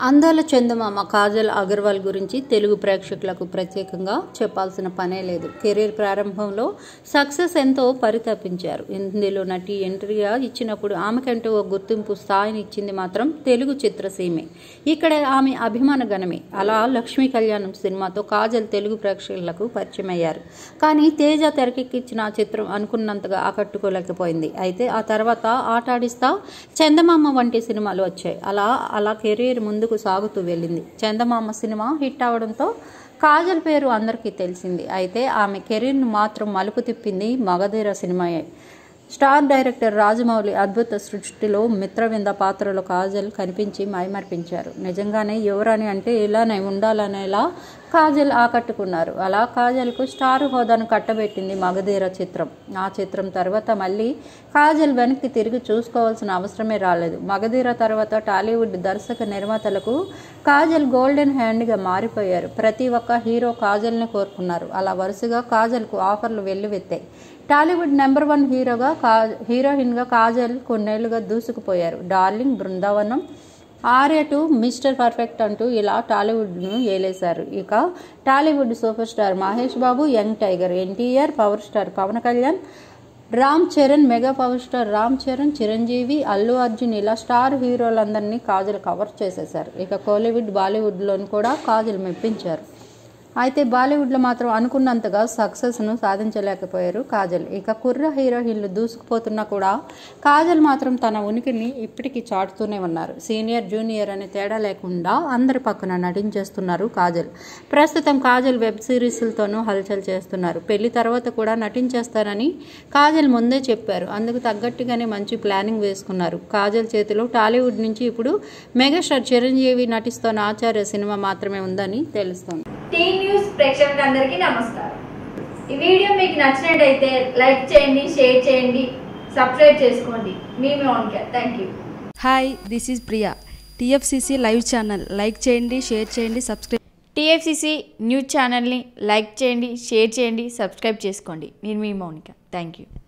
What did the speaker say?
అందాల చందమామ కాజల్ అగర్వాల్ గురించి తెలుగు ప్రేక్షకులకు ప్రత్యేకంగా చెప్పాల్సిన పనే లేదు కెరీర్ ప్రారంభంలో సక్సెస్ ఎంతో పరితపించారు ఇందులో నటి ఎంట్రీగా ఇచ్చినప్పుడు ఆమెకంటూ ఓ గుర్తింపు స్థాయిని ఇచ్చింది మాత్రం తెలుగు చిత్రసీమే ఇక్కడ ఆమె అభిమాన గణమే అలా లక్ష్మీ కళ్యాణం సినిమాతో కాజల్ తెలుగు ప్రేక్షకులకు పరిచయం అయ్యారు కానీ తేజ తెరకెక్కించిన ఆ చిత్రం అనుకున్నంతగా ఆకట్టుకోలేకపోయింది అయితే ఆ తర్వాత ఆటాడిస్తా చందమామ వంటి సినిమాలు వచ్చాయి అలా అలా కెరీర్ ముందుకు సాగుతూ వెళ్ళింది చందమామ సినిమా హిట్ అవడంతో కాజల్ పేరు అందరికీ తెలిసింది అయితే ఆమె కెరీర్ను మాత్రం మలుపు తిప్పింది మగధీర సినిమాయే స్టార్ డైరెక్టర్ రాజమౌళి అద్భుత సృష్టిలో మిత్రవింద పాత్రలో కాజల్ కనిపించి మైమర్పించారు నిజంగానే యువరాణి అంటే ఇలానే ఉండాలనేలా కాజల్ ఆకట్టుకున్నారు అలా కాజల్కు స్టార్ హోదాను కట్టబెట్టింది మగధీర చిత్రం ఆ చిత్రం తర్వాత మళ్ళీ కాజల్ వెనక్కి తిరిగి చూసుకోవాల్సిన అవసరమే రాలేదు మగధీర తర్వాత టాలీవుడ్ దర్శక నిర్మాతలకు కాజల్ గోల్డెన్ హ్యాండ్గా మారిపోయారు ప్రతి ఒక్క హీరో కాజల్ని కోరుకున్నారు అలా వరుసగా కాజల్కు ఆఫర్లు వెల్లువెత్తాయి టాలీవుడ్ నెంబర్ వన్ హీరోగా కా హీరోయిన్గా కాజల్ కొన్నేళ్లుగా దూసుకుపోయారు darling Brindavanam Arya two mister perfect అంటూ ఇలా టాలీవుడ్ను ఏలేశారు ఇక Tollywood super star Mahesh Babu young tiger NTR power star Pawan Kalyan Ram Charan mega power star Ram Charan Chiranjeevi Allu Arjun ఇలా స్టార్ హీరోలందరినీ కాజల్ కవర్ చేసేశారు ఇక కోలీవుడ్ బాలీవుడ్లోని కూడా కాజల్ మెప్పించారు అయితే బాలీవుడ్లో మాత్రం అనుకున్నంతగా సక్సెస్ను సాధించలేకపోయారు కాజల్ ఇక కుర్ర హీరోయిన్లు దూసుకుపోతున్నా కూడా కాజల్ మాత్రం తన ఉనికిని ఇప్పటికీ చాటుతూనే ఉన్నారు సీనియర్ జూనియర్ అనే తేడా లేకుండా అందరి పక్కన నటించేస్తున్నారు కాజల్ ప్రస్తుతం కాజల్ వెబ్ సిరీస్లతోనూ హల్చల్ చేస్తున్నారు పెళ్లి తర్వాత కూడా నటించేస్తారని కాజల్ ముందే చెప్పారు అందుకు తగ్గట్టుగానే మంచి ప్లానింగ్ వేసుకున్నారు కాజల్ చేతిలో టాలీవుడ్ నుంచి ఇప్పుడు మెగాస్టార్ చిరంజీవి నటిస్తున్న ఆచార్య సినిమా మాత్రమే ఉందని తెలుస్తోంది టీ న్యూస్ ప్రేక్షకులందరికీ నమస్కారం ఈ వీడియో మీకు నచ్చినట్టయితే లైక్ చేయండి షేర్ చేయండి సబ్స్క్రైబ్ చేసుకోండి మీ Monika thank you hi this is Priya TFCC live channel like చేయండి షేర్ చేయండి సబ్స్క్రైబ్ టీఎఫ్సిసి న్యూస్ ఛానల్ని లైక్ చేయండి షేర్ చేయండి సబ్స్క్రైబ్ చేసుకోండి నేను మీ మౌనిక థ్యాంక్ యూ